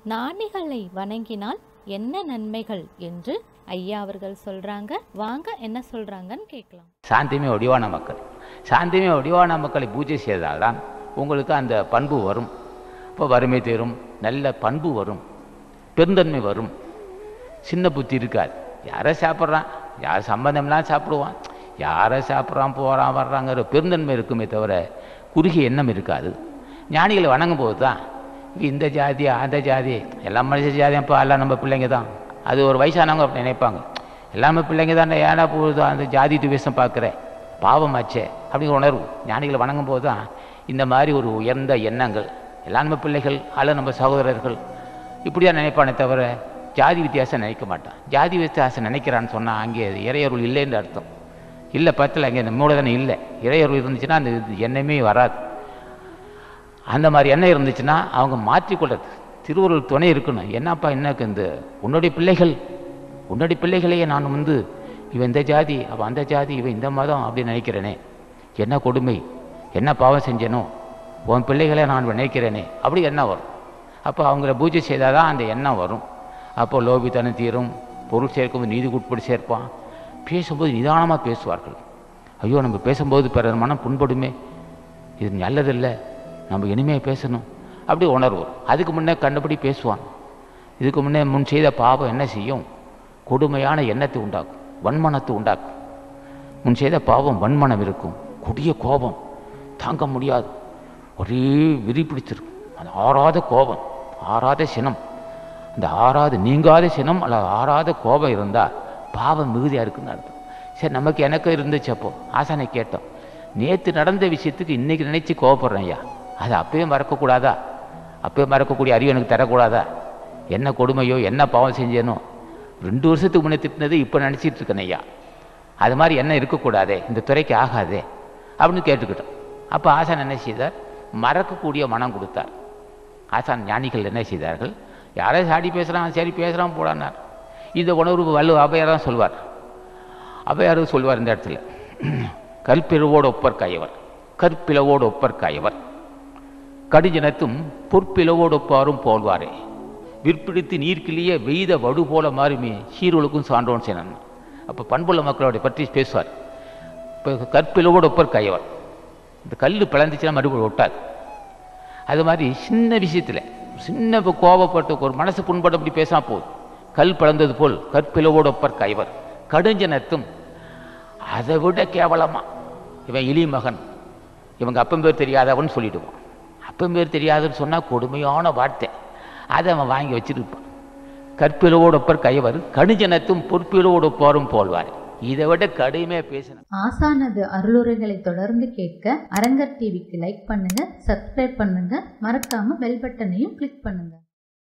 ஞானிகளை வணங்கினால் என்ன நன்மைகள் என்று ஐயா அவர்கள் சொல்றாங்க வாங்க என்ன சொல்றாங்கன்னு கேட்கலாம் சாந்திமே வடிவான மக்கள் சாந்திமே வடிவான மக்களை பூஜை செய்தால்தான் உங்களுக்கு அந்த பண்பு வரும் இப்போ வறுமை தீரும் நல்ல பண்பு வரும் பெருந்தன்மை வரும் சின்ன புத்தி இருக்காது யாரை சாப்பிட்றான் யார் சம்பந்தம்லாம் சாப்பிடுவான் யாரை சாப்பிட்றான் போகிறான் வர்றாங்கிற பெருந்தன்மை இருக்குமே தவிர குறுகிய எண்ணம் இருக்காது ஞானிகளை வணங்கும் போது தான் இந்த ஜாதி அந்த ஜாதி எல்லாம் மனுஷ ஜாதியும் இப்போ எல்லாம் நம்ம பிள்ளைங்க தான் அது ஒரு வயசானவங்க அப்படி நினைப்பாங்க எல்லாமே பிள்ளைங்க தான் ஏன்னா போகுது அந்த ஜாதி துவேஷம் பார்க்குறேன் பாவமாச்சே அப்படிங்கிற உணர்வு ஞானிகளை வணங்கும் போது தான் இந்த மாதிரி ஒரு உயர்ந்த எண்ணங்கள் எல்லாம் நம்ம பிள்ளைகள் அல்ல நம்ம சகோதரர்கள் இப்படி தான் நினைப்பானே தவிர ஜாதி வித்தியாசம் நினைக்க மாட்டான் ஜாதி வித்தியாசம் நினைக்கிறான்னு சொன்னால் அங்கே அது இறையருள் இல்லைன்னு அர்த்தம் இல்லை பத்தில் அங்கே நம்ம தானே இல்லை இறையருள் இருந்துச்சுன்னா அந்த இது எண்ணமே வராது அந்த மாதிரி எண்ணம் இருந்துச்சுன்னா அவங்க மாற்றிக்கொள்றது திருவருள் துணை இருக்கணும் என்னப்பா என்னக்கு இந்த உன்னுடைய பிள்ளைகள் உன்னுடைய பிள்ளைகளையே நான் வந்து இவன் இந்த ஜாதி அவன் அந்த ஜாதி இவன் இந்த மதம் அப்படின்னு நினைக்கிறேனே என்ன கொடுமை என்ன பாவம் செஞ்சேனோ உன் பிள்ளைகளை நான் நினைக்கிறேனே அப்படி எண்ணம் வரும் அப்போ அவங்கள பூஜை செய்தால் தான் அந்த எண்ணம் வரும் அப்போ லோபித்தனம் தீரும் பொருள் சேர்க்கும்போது நீதிக்கு உட்படி சேர்ப்பான் பேசும்போது நிதானமாக பேசுவார்கள் ஐயோ நம்ம பேசும்போது பிறர் மனம் புண்படுமே இது நல்லதில்லை நம்ம இனிமையாக பேசணும் அப்படி உணர்வு வரும். அதுக்கு முன்னே கண்டபடி பேசுவான் இதுக்கு முன்னே முன் செய்த பாவம் என்ன செய்யும் கொடுமையான எண்ணத்தை உண்டாக்கும் வன்மனத்தை உண்டாக்கும் முன் செய்த பாவம் வன்மனம் இருக்கும் கொடிய கோபம் தாங்க முடியாது ஒரே விரி பிடிச்சிருக்கும் அது ஆறாத கோபம் ஆறாத சினம் அந்த ஆறாத நீங்காத சினம் அல்ல ஆறாத கோபம் இருந்தால் பாவம் மிகுதியாக இருக்குன்னு அர்த்தம் சரி நமக்கு எனக்கு இருந்துச்சு அப்போ ஆசானை கேட்டோம் நேற்று நடந்த விஷயத்துக்கு இன்றைக்கி நினச்சி கோவப்படுறேன் ஐயா அது அப்பயே மறக்கக்கூடாதா அப்பயே மறக்கக்கூடிய அறிவு எனக்கு தரக்கூடாதா என்ன கொடுமையோ என்ன பாவம் செஞ்சேனோ ரெண்டு வருஷத்துக்கு முன்னே திட்டினது இப்போ நினச்சிட்டு இருக்கேன் ஐயா அது மாதிரி என்ன இருக்கக்கூடாதே இந்த துறைக்கு ஆகாதே அப்படின்னு கேட்டுக்கிட்டோம் அப்போ ஆசான் என்ன செய்தார் மறக்கக்கூடிய மனம் கொடுத்தார் ஆசான் ஞானிகள் என்ன செய்தார்கள் யாரோ சாடி பேசுகிறான் சரி பேசுகிறான் போடானார் இந்த உணர்வு வல்லு அவையார் தான் சொல்வார் அவையார் சொல்வார் இந்த இடத்துல கற்பிளவோடு ஒப்பர் காயவர் கற்பிளவோடு ஒப்பர் காயவர் கடிஜனத்தும் பொற்பிளவோடு ஒப்பாரும் போல்வாரே விற்பிடித்து நீர்க்கிலேயே வெய்த வடு போல மாறுமே சீருளுக்கும் சான்றோன் சேனன் அப்போ பண்புள்ள மக்களோட பற்றி பேசுவார் இப்போ கற்பிளவோடு ஒப்பர் காயவர் இந்த கல் பிளந்துச்சுன்னா மறுபடியும் ஒட்டாது அது மாதிரி சின்ன விஷயத்தில் சின்ன இப்போ கோபப்பட்டு ஒரு மனசு புண்பட அப்படி பேசாம போகுது கல் பிளந்தது போல் கற்பிளவோடு ஒப்பர் கைவர் கடுஞ்சனத்தும் அதை விட கேவலமா இவன் இளி மகன் இவங்க அப்பன் பேர் தெரியாதவன் சொல்லிடுவான் அப்பன் பேர் தெரியாதுன்னு சொன்னால் கொடுமையான வார்த்தை அதை அவன் வாங்கி வச்சிருப்பான் கற்பிளவோடு ஒப்பர் கைவர் கடுஞ்சனத்தும் பொற்பிளவோடு ஒப்பாரும் போல்வார் இதை விட கடுமையாக பேசின ஆசானது அருளுரைகளை தொடர்ந்து கேட்க அரங்கர் டிவிக்கு லைக் பண்ணுங்க சப்ஸ்கிரைப் பண்ணுங்க மறக்காம பெல் பட்டனையும் கிளிக் பண்ணுங்க